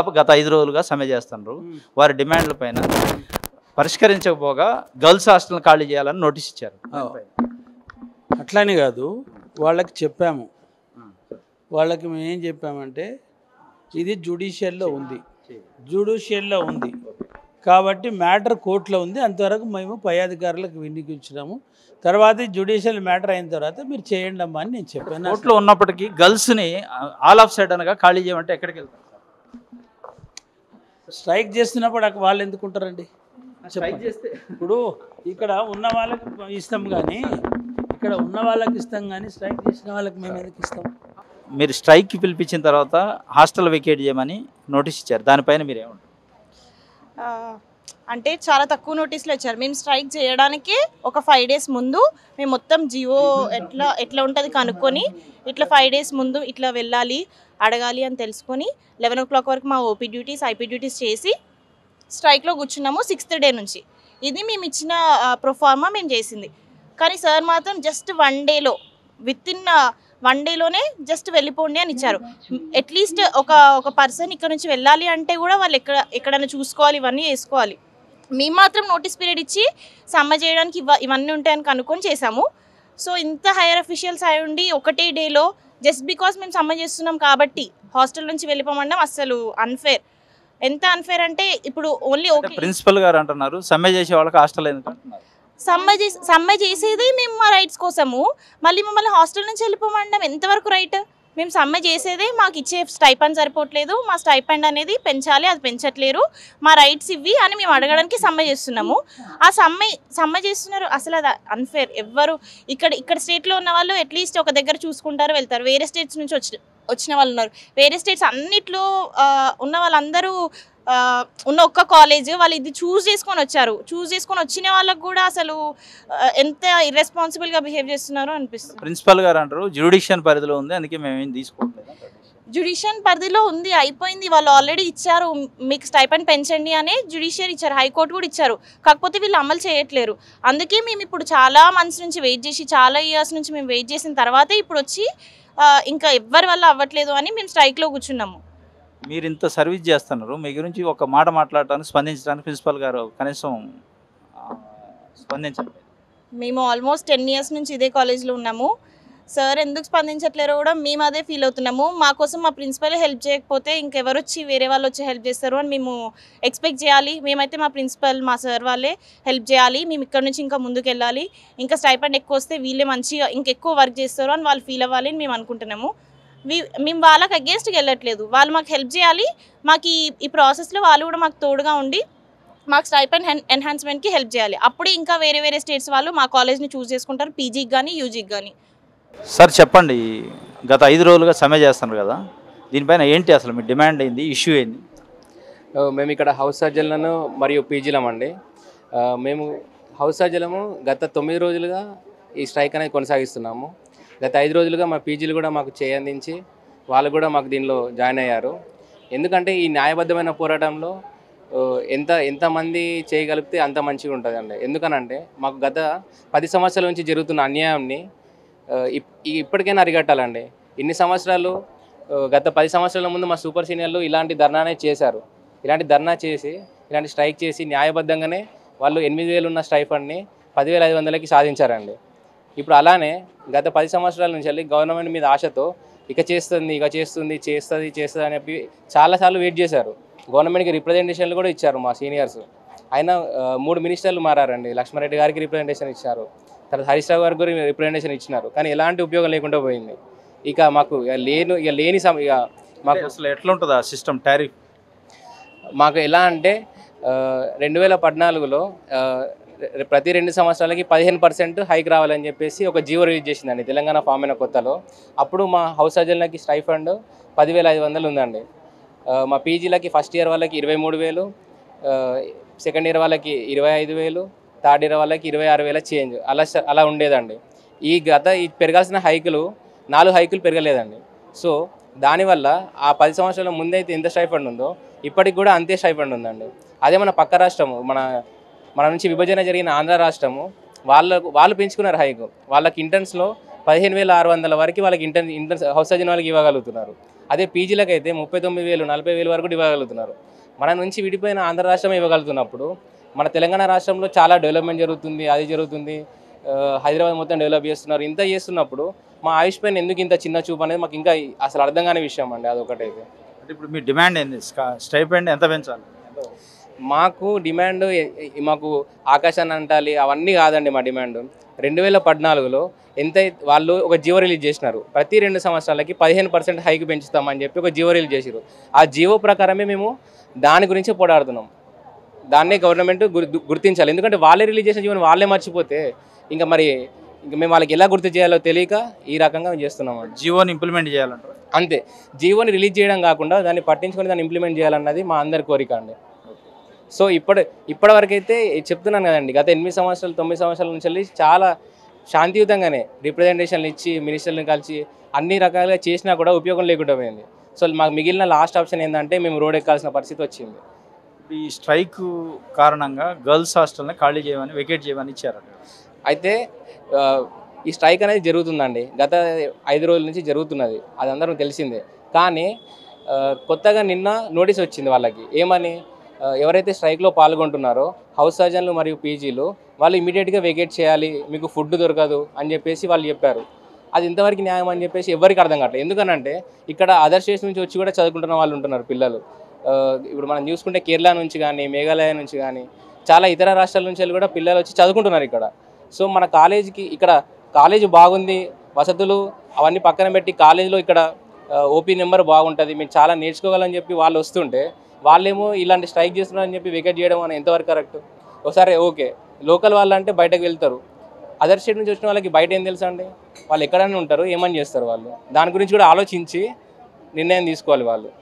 దాదాపు గత ఐదు రోజులుగా సమ్మె చేస్తున్నారు వారి డిమాండ్ల పైన పరిష్కరించకపోగా గర్ల్స్ హాస్టల్ ఖాళీ చేయాలని నోటీస్ ఇచ్చారు అట్లానే కాదు వాళ్ళకి చెప్పాము వాళ్ళకి మేము ఏం చెప్పామంటే ఇది జ్యుడిషియల్లో ఉంది జ్యుడిషియల్లో ఉంది కాబట్టి మ్యాటర్ కోర్టులో ఉంది అంతవరకు మేము పై అధికారులకు వినియోగించినాము తర్వాత జ్యుడిషియల్ మ్యాటర్ అయిన తర్వాత మీరు చేయండి అమ్మా అని నేను చెప్పాను కోర్టులో ఉన్నప్పటికీ గర్ల్స్ని ఆల్ ఆఫ్ సైడ్ అనగా ఖాళీ చేయమంటే ఎక్కడికి వెళ్తారు స్ట్రైక్ చేస్తున్నప్పుడు అక్కడ వాళ్ళు ఎందుకు ఉంటారండి స్ట్రైక్ చేస్తే ఇప్పుడు ఇక్కడ ఉన్న వాళ్ళకి ఇస్తాం కానీ ఇక్కడ ఉన్న వాళ్ళకి ఇస్తాం కానీ స్ట్రైక్ చేసిన వాళ్ళకి మేము ఎందుకు ఇస్తాం మీరు స్ట్రైక్కి పిలిపించిన తర్వాత హాస్టల్ వెకేట్ చేయమని నోటీస్ ఇచ్చారు దానిపైన మీరు ఏమంటారు ఆ, అంటే చాలా తక్కువ నోటీసులు ఇచ్చారు మేము స్ట్రైక్ చేయడానికి ఒక ఫైవ్ డేస్ ముందు మేము మొత్తం జియో ఎట్లా ఎట్లా ఉంటుంది కనుక్కొని ఇట్లా ఫైవ్ డేస్ ముందు ఇట్లా వెళ్ళాలి అడగాలి అని తెలుసుకొని లెవెన్ ఓ క్లాక్ వరకు మా ఓపీ డ్యూటీస్ ఐపీ డ్యూటీస్ చేసి స్ట్రైక్లో కూర్చున్నాము సిక్స్త్ డే నుంచి ఇది మేము ఇచ్చిన ప్రొఫార్మా మేము చేసింది కానీ సార్ మాత్రం జస్ట్ వన్ డేలో విత్ ఇన్ వన్ డేలోనే జస్ట్ వెళ్ళిపోండి అని ఇచ్చారు అట్లీస్ట్ ఒక ఒక పర్సన్ ఇక్కడ నుంచి వెళ్ళాలి అంటే కూడా వాళ్ళు ఎక్కడ ఎక్కడైనా చూసుకోవాలి ఇవన్నీ చేసుకోవాలి మేము మాత్రం నోటీస్ పీరియడ్ ఇచ్చి సమ్మె చేయడానికి ఇవ ఇవన్నీ ఉంటాయని కనుక్కొని చేసాము సో ఇంత హైయర్ అఫీషియల్స్ అయి ఉండి ఒకటే డేలో జస్ట్ బికాస్ మేము సమ్మె చేస్తున్నాం కాబట్టి హాస్టల్ నుంచి వెళ్ళిపోమనడం అసలు అన్ఫేర్ ఎంత అన్ఫేర్ అంటే ఇప్పుడు ఓన్లీ ఓకే ప్రిన్సిపల్ గారు అంటున్నారు సమ్మె చేసే వాళ్ళకి హాస్టల్ ఎందుకు అంటున్నారు సమ్మె చేసి సమ్మె చేసేది మేము మా రైట్స్ కోసము మళ్ళీ మమ్మల్ని హాస్టల్ నుంచి వెళ్ళిపోమండం ఎంతవరకు రైట్ మేము సమ్మె చేసేదే మాకు ఇచ్చే స్టైపండ్ సరిపోవట్లేదు మా స్టైపండ్ అనేది పెంచాలి అది పెంచట్లేరు మా రైట్స్ ఇవి అని మేము అడగడానికి సమ్మె చేస్తున్నాము ఆ సమ్మె సమ్మె చేస్తున్నారు అసలు అది అన్ఫేర్ ఎవ్వరు ఇక్కడ ఇక్కడ స్టేట్లో ఉన్న వాళ్ళు అట్లీస్ట్ ఒక దగ్గర చూసుకుంటారు వెళ్తారు వేరే స్టేట్స్ నుంచి వచ్చి వచ్చిన వాళ్ళు ఉన్నారు వేరే స్టేట్స్ అన్నిట్లో ఆ, ఉన్న వాళ్ళందరూ ఆ, ఉన్న ఒక్క కాలేజ్ వాళ్ళు ఇది చూస్ చేసుకొని వచ్చారు చూస్ చేసుకొని వచ్చిన వాళ్ళకు కూడా అసలు ఆ, ఎంత ఇర్రెస్పాన్సిబుల్గా బిహేవ్ చేస్తున్నారో అనిపిస్తుంది ప్రిన్సిపల్ గారు అంటారు జ్యుడిషియన్ పరిధిలో ఉంది అందుకే మేము ఏం తీసుకోవట్లేదు అంటారు. జ్యుడిషియల్ పరిధిలో ఉంది అయిపోయింది వాళ్ళు ఆల్రెడీ ఇచ్చారు మీకు స్టైపెండ్ పెంచండి అని జ్యుడిషియల్ ఇచ్చారు హైకోర్టు కూడా ఇచ్చారు కాకపోతే వీళ్ళు అమలు చేయట్లేరు అందుకే మేము ఇప్పుడు చాలా మంత్స్ నుంచి వెయిట్ చేసి చాలా ఇయర్స్ నుంచి మేము వెయిట్ చేసిన తర్వాతే ఇప్పుడు వచ్చి ఆ, ఇంకా ఎవ్వరి వల్ల అవ్వట్లేదు అని మేము స్ట్రైక్లో కూర్చున్నాము మీరు ఇంత సర్వీస్ చేస్తున్నారు మీ గురించి ఒక మాట మాట్లాడటానికి స్పందించడానికి ప్రిన్సిపల్ గారు కనీసం ఆ, స్పందించండి మేము ఆల్మోస్ట్ టెన్ ఇయర్స్ నుంచి ఇదే కాలేజ్లో ఉన్నాము సార్ ఎందుకు స్పందించట్లేరో కూడా మేము అదే ఫీల్ అవుతున్నాము మా కోసం మా ప్రిన్సిపల్ హెల్ప్ చేయకపోతే ఇంకెవరు వచ్చి వేరే వాళ్ళు వచ్చి హెల్ప్ చేస్తారు అని మేము ఎక్స్పెక్ట్ చేయాలి మేమైతే మా ప్రిన్సిపల్ మా సార్ వాళ్ళే హెల్ప్ చేయాలి మేము ఇక్కడ నుంచి ఇంకా ముందుకు వెళ్ళాలి ఇంకా స్టైపెండ్ ఎక్కువ వస్తే వీళ్ళే మంచిగా ఇంకెక్కువ వర్క్ చేస్తారు అని వాళ్ళు ఫీల్ అవ్వాలి అని మేము అనుకుంటున్నాము వి- మేము వాళ్ళకి అగేన్స్ట్కి వెళ్ళట్లేదు వాళ్ళు మాకు హెల్ప్ చేయాలి మాకు ఈ ఈ ప్రాసెస్లో వాళ్ళు కూడా మాకు తోడుగా ఉండి మాకు స్టైపెండ్ ఎన్హాన్స్మెంట్కి హెల్ప్ చేయాలి అప్పుడే ఇంకా వేరే వేరే స్టేట్స్ వాళ్ళు మా కాలేజ్ని చూస్ చేసుకుంటారు పీజీకి కానీ యూజీకి కానీ సార్ చెప్పండి గత ఐదు రోజులుగా సమ్మె చేస్తున్నారు కదా దీనిపైన ఏంటి అసలు మీ డిమాండ్ ఏంది ఇష్యూ ఏంది ఆ, మేము ఇక్కడ హౌస్ సర్జన్లను మరియు పీజీలం అండి ఆ, మేము హౌస్ సర్జనము గత తొమ్మిది రోజులుగా ఈ స్ట్రైక్ అనేది కొనసాగిస్తున్నాము గత ఐదు రోజులుగా మా పీజీలు కూడా మాకు చేయందించి వాళ్ళు కూడా మాకు దీనిలో జాయిన్ అయ్యారు ఎందుకంటే ఈ న్యాయబద్ధమైన పోరాటంలో ఆ, ఎంత ఎంతమంది చేయగలిగితే అంత మంచిగా ఉంటుందండి ఎందుకనంటే మాకు గత పది సంవత్సరాల నుంచి జరుగుతున్న అన్యాయాన్ని ఆ, ఇప్- ఈ- ఇప్పటికైనా అరికట్టాలండి ఇన్ని సంవత్సరాలు ఆ, గత పది సంవత్సరాల ముందు మా సూపర్ సీనియర్లు ఇలాంటి ధర్నానే చేశారు ఇలాంటి ధర్నా చేసి ఇలాంటి స్ట్రైక్ చేసి న్యాయబద్ధంగానే వాళ్ళు ఎనిమిది వేలు ఉన్న స్టైఫండ్ని పదివేల ఐదు వందలకి సాధించారండి ఇప్పుడు అలానే గత పది సంవత్సరాల నుంచి వెళ్ళి గవర్నమెంట్ మీద ఆశతో ఇక చేస్తుంది ఇక చేస్తుంది చేస్తుంది చేస్తుంది అని చెప్పి చాలాసార్లు వెయిట్ చేశారు గవర్నమెంట్కి రిప్రజెంటేషన్లు కూడా ఇచ్చారు మా సీనియర్స్ అయినా ఆ, మూడు మినిస్టర్లు మారారండి లక్ష్మారెడ్డి గారికి రిప్రజెంటేషన్ ఇచ్చారు తర్వాత హరీష్ రావు గారికి కూడా రిప్రజెంటేషన్ ఇచ్చినారు కానీ ఎలాంటి ఉపయోగం లేకుండా పోయింది ఇక మాకు ఇక లేను ఇక లేని సమ ఇక మాకు అసలు ఎట్లా ఉంటుంది ఆ సిస్టమ్ టారిఫ్ మాకు ఎలా అంటే రెండు వేల పద్నాలుగులో ఆ, రె- ప్రతి రెండు సంవత్సరాలకి పదిహేను పర్సెంట్ హైక్ రావాలని చెప్పేసి ఒక జీవో రిలీజ్ చేసిందండి తెలంగాణ ఫామ్ అయిన కొత్తలో అప్పుడు మా హౌస్ సర్జన్లకి స్టైఫండ్ పదివేల ఐదు వందలు ఉందండి ఆ, మా పీజీలకి ఫస్ట్ ఇయర్ వాళ్ళకి ఇరవై మూడు వేలు సెకండ్ ఇయర్ వాళ్ళకి ఇరవై ఐదు వేలు థర్డ్ ఇయర్ వాళ్ళకి ఇరవై ఆరు వేల చేంజ్ అలా స- అలా ఉండేదండి ఈ గత ఈ పెరగాల్సిన హైకులు నాలుగు హైకులు పెరగలేదండి సో దానివల్ల ఆ పది సంవత్సరాల ముందైతే ఎంత స్టైఫండ్ ఉందో ఇప్పటికి కూడా అంతే స్టైఫండ్ ఉందండి అదే మన పక్క రాష్ట్రము మన మన నుంచి విభజన జరిగిన ఆంధ్ర రాష్ట్రము వాళ్ళకు వాళ్ళు పెంచుకున్నారు హైకు వాళ్ళకి ఇంటర్న్స్లో పదిహేను వేల ఆరు వందల వరకు వాళ్ళకి ఇంటర్న్ ఇంటర్న్స్ హౌస్ సర్జన్ వాళ్ళకి ఇవ్వగలుగుతున్నారు అదే పీజీలకు అయితే ముప్పై తొమ్మిది వేలు నలభై వేలు వరకు ఇవ్వగలుగుతున్నారు మన నుంచి విడిపోయిన ఆంధ్ర రాష్ట్రం ఇవ్వగలుగుతున్నప్పుడు మన తెలంగాణ రాష్ట్రంలో చాలా డెవలప్మెంట్ జరుగుతుంది అది జరుగుతుంది ఆ, హైదరాబాద్ మొత్తం డెవలప్ చేస్తున్నారు ఇంత చేస్తున్నప్పుడు మా ఆయుష్ పైన ఎందుకు ఇంత చిన్న చూపు అనేది మాకు ఇంకా అసలు అర్థం కాని విషయం అండి అదొకటైతే అంటే ఇప్పుడు మీ డిమాండ్ ఏంది స్టైపెండ్ ఎంత పెంచాలి మాకు డిమాండ్ ఎ- ఎ- మాకు ఆకాశాన్ని అంటాలి అవన్నీ కాదండి మా డిమాండ్ రెండు వేల పద్నాలుగులో ఎంత వాళ్ళు ఒక జీవో రిలీజ్ చేసినారు ప్రతి రెండు సంవత్సరాలకి పదిహేను పర్సెంట్ హైక్ పెంచుతామని చెప్పి ఒక జీవో రిలీజ్ చేసిరు ఆ జీవో ప్రకారమే మేము దాని గురించి పోరాడుతున్నాం దాన్నే గవర్నమెంట్ గుర్- గుర్తించాలి ఎందుకంటే వాళ్ళే రిలీజ్ చేసిన జీవోని వాళ్ళే మర్చిపోతే ఇంకా మరి ఇంకా మేము వాళ్ళకి ఎలా గుర్తు చేయాలో తెలియక ఈ రకంగా మేము చేస్తున్నాం అండి జియోని ఇంప్లిమెంట్ చేయాలంటారు అంతే జీవోని రిలీజ్ చేయడం కాకుండా దాన్ని పట్టించుకొని దాన్ని ఇంప్లిమెంట్ చేయాలన్నది మా అందరి కోరిక అండి సో ఇప్పటి ఇప్పటి వరకు అయితే చెప్తున్నాను కదండి గత ఎనిమిది సంవత్సరాలు తొమ్మిది సంవత్సరాల నుంచి వెళ్ళి చాలా శాంతియుతంగానే రిప్రజెంటేషన్లు ఇచ్చి మినిస్టర్లను కలిసి అన్ని రకాలుగా చేసినా కూడా ఉపయోగం లేకుండా పోయింది సో మాకు మిగిలిన లాస్ట్ ఆప్షన్ ఏంటంటే మేము రోడ్ ఎక్కాల్సిన పరిస్థితి వచ్చింది ఈ స్ట్రైక్ కారణంగా గర్ల్స్ హాస్టల్ని ఖాళీ చేయమని వెకేట్ చేయమని ఇచ్చారట అయితే ఆ, ఈ స్ట్రైక్ అనేది జరుగుతుందండి గత ఐదు రోజుల నుంచి జరుగుతున్నది అది అందరం తెలిసిందే కానీ ఆ, కొత్తగా నిన్న నోటీస్ వచ్చింది వాళ్ళకి ఏమని ఆ, ఎవరైతే స్ట్రైక్లో పాల్గొంటున్నారో హౌస్ సర్జన్లు మరియు పీజీలు వాళ్ళు ఇమీడియట్గా వెకేట్ చేయాలి మీకు ఫుడ్ దొరకదు అని చెప్పేసి వాళ్ళు చెప్పారు అది ఇంతవరకు న్యాయం అని చెప్పేసి ఎవరికి అర్థం కావట్లేదు ఎందుకనంటే ఇక్కడ అదర్ స్టేట్స్ నుంచి వచ్చి కూడా చదువుకుంటున్న వాళ్ళు ఉంటున్నారు పిల్లలు ఆ, ఇప్పుడు మనం చూసుకుంటే కేరళ నుంచి కానీ మేఘాలయ నుంచి కానీ చాలా ఇతర రాష్ట్రాల నుంచి వెళ్ళి కూడా పిల్లలు వచ్చి చదువుకుంటున్నారు ఇక్కడ సో మన కాలేజీకి ఇక్కడ కాలేజ్ బాగుంది వసతులు అవన్నీ పక్కన పెట్టి కాలేజీలో ఇక్కడ ఓపీ నెంబర్ బాగుంటుంది మీరు చాలా నేర్చుకోగలని చెప్పి వాళ్ళు వస్తుంటే వాళ్ళేమో ఇలాంటి స్ట్రైక్ చేస్తున్నారని చెప్పి వికెట్ చేయడం అని ఎంతవరకు కరెక్ట్ ఒకసారి ఓకే లోకల్ వాళ్ళు అంటే బయటకు వెళ్తారు అదర్ స్టేట్ నుంచి వచ్చిన వాళ్ళకి బయట ఏం తెలుసా అండి వాళ్ళు ఎక్కడైనా ఉంటారు ఏమని చేస్తారు వాళ్ళు దాని గురించి కూడా ఆలోచించి నిర్ణయం తీసుకోవాలి వాళ్ళు